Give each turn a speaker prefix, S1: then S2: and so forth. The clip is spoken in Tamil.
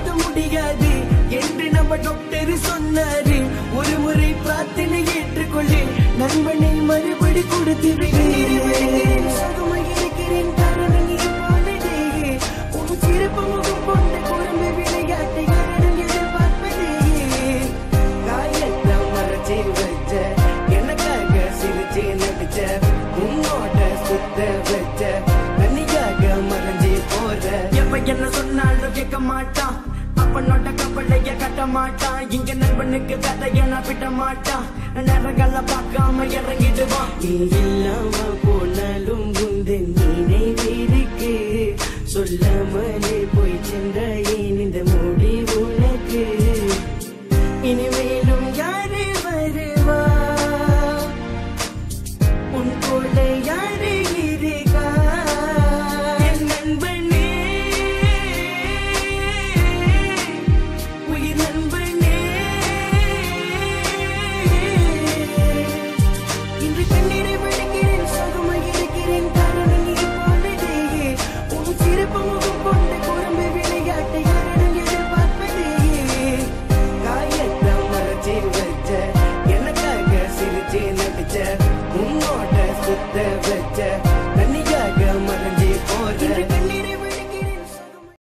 S1: மாத்த முடியாது என்று நம்ம டாக்டர் சொன்னாரு ஒரு முறை பிரார்த்தனை ஏற்றுக்கொள்ளு நண்பனை மறுபடி கொடுத்து விடுகிறேன் சுகமாக இருக்கிறேன் காரணம் நீ போனதே உன் சிறப்பு முகம் கொண்ட குழம்பு விளையாட்டை யாரிடம் எதிர்பார்ப்பதே காயத்தை மறைச்சி வச்ச எனக்காக சிரிச்சு நடிச்ச உன்னோட சுத்த வச்ச தனியாக மறைஞ்சி போற எப்ப என்ன சொன்னாலும் கேட்க மாட்டான் அப்பனோட கப்பலைய கட்ட மாட்டான் இங்க நண்பனுக்கு கதைய நான் விட மாட்டான் நேரங்கள பார்க்காம இறங்கிடுவான் நீ இல்லாம போனாலும் உந்த நினைவிருக்கு சொல்லாமலே போய் சென்ற